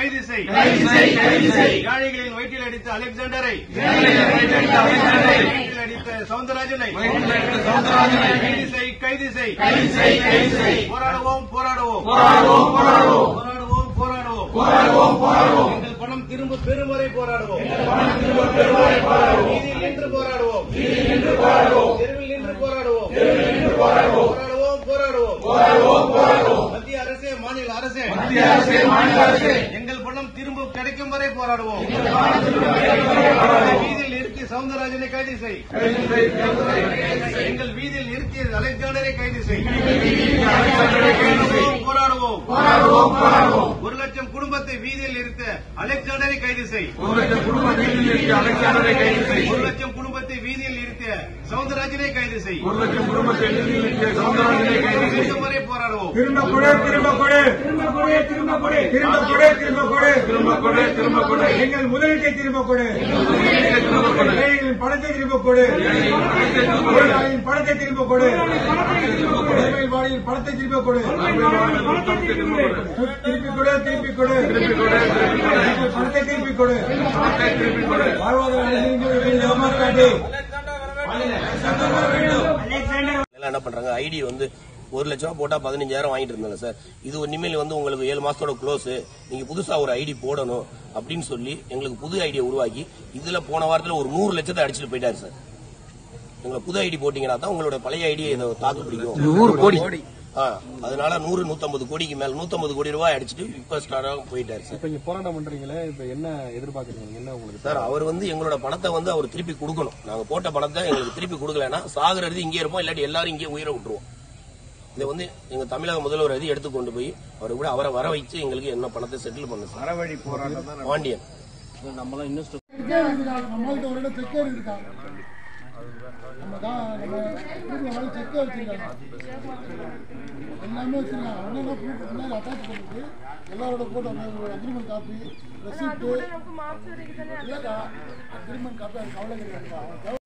கைது செய் யாழைகளின் வயிற்றில் அடித்த அலெக்சாண்டரை வயிற்றில் அடித்த சவுந்தரராஜனை கைது செய் கைது செய் போராடுவோம் போராடுவோம் போராடுவோம் போராடுவோம் எங்கள் பணம் திரும்ப பெறும் வரை போராடுவோம் வீதியில் நின்று போராடுவோம் தெருவில் நின்று போராடுவோம் போராடுவோம் போராடுவோம் மத்திய அரசே மாநில அரசே எங்கள் பணம் திரும்ப கிடைக்கும் வரை போராடுவோம் வீதியில் நிறுத்தி சவுந்தரராஜனை கைது செய் எங்கள் வீதியில் நிறுத்திய அலெக்சாண்டரை கைது செய் போராடுவோம் போராடுவோம் ஒரு லட்சம் குடும்பத்தை வீதியில் நிறுத்த அலெக்சாண்டரை கைது செய் ஒரு லட்சம் குடும்பத்தை வீதியில் நிறுத்திய சவுந்தரராஜனை கைது செய் கிடைக்கும் வரை போராடுவோம் திரும்ப கொடு திரும்ப கொடு திரும்ப கொடு திரும்ப கொடு திரும்ப கொடு திரும்ப கொடு திரும்ப கொடு திரும்ப கொடு எங்கள் முதலீட்டை திரும்ப கொடு ஏழைகளின் பணத்தை திரும்ப கொடு தொழிலாளியின் பணத்தை திரும்ப கொடு வாழியின் பணத்தை திரும்ப கொடு திருப்பி கொடு திருப்பி கொடு எங்கள் பணத்தை திருப்பி கொடு வாழ்வாதார அரசியல் ஏமாற்றாதே எல்லாம் என்ன பண்றாங்க ஐடி வந்து ஒரு லட்ச ரூபா போட்டா பதினஞ்சாயிரம் வாங்கிட்டு இருந்தாங்க சார் இது இனிமேல் வந்து உங்களுக்கு ஏழு மாசத்தோட க்ளோஸ் நீங்க புதுசா ஒரு ஐடி போடணும் அப்படின்னு சொல்லி எங்களுக்கு புது ஐடியை உருவாக்கி இதுல போன வாரத்துல ஒரு நூறு லட்சத்தை அடிச்சுட்டு போயிட்டாரு சார் எங்களை புது ஐடி போட்டீங்கன்னா தான் உங்களோட பழைய ஐடியை இதை தாக்கு பிடிக்கும் நூறு கோடி ஆ, அதனால நூறு நூத்தம்பது கோடிக்கு மேல நூத்தம்பது கோடி ரூபாய் அடிச்சுட்டு இப்ப ஸ்டார்ட் போயிட்டாரு சார் இப்ப இங்க போராட்டம் பண்றீங்களே இப்ப என்ன எதிர்பார்க்கறீங்க நீங்க? என்ன உங்களுக்கு சார் அவர் வந்து எங்களோட பணத்தை வந்து அவர் திருப்பி கொடுக்கணும் நாங்க போட்ட பணத்தை எங்களுக்கு திருப்பி கொடுக்கலன்னா சாகுறது இங்கே இருப்போம் இல்லாட்டி எல்லாரும் இங்கே உயிரை விட்டுருவோம் இதை வந்து எங்க தமிழக முதல்வர் அது எடுத்து கொண்டு போய் அவர் கூட அவரை வர வச்சு எங்களுக்கு என்ன பணத்தை செட்டில் பண்ண சார் அறவழி போராட்டம் பாண்டியன் நம்மள்கிட்ட ஒரு இடம் செக்கே இருக்காங்க நம்ம தான் நம்ம ஊர்ல வந்து செக்கே வச்சிருக்காங்க எல்லாமே வச்சிருக்காங்க அண்ணன் ப்ரூஃப் முன்னாடி அட்டாச் பண்ணிட்டு எல்லாரோட போட்டோ அக்ரிமெண்ட் காப்பி ரெசிப்ட் നമുക്ക് മാർച്ച് വരേക്ക് തന്നെ இல்லைக்கா அக்ரிமெண்ட் காப்பி அது கவலை கிடையாது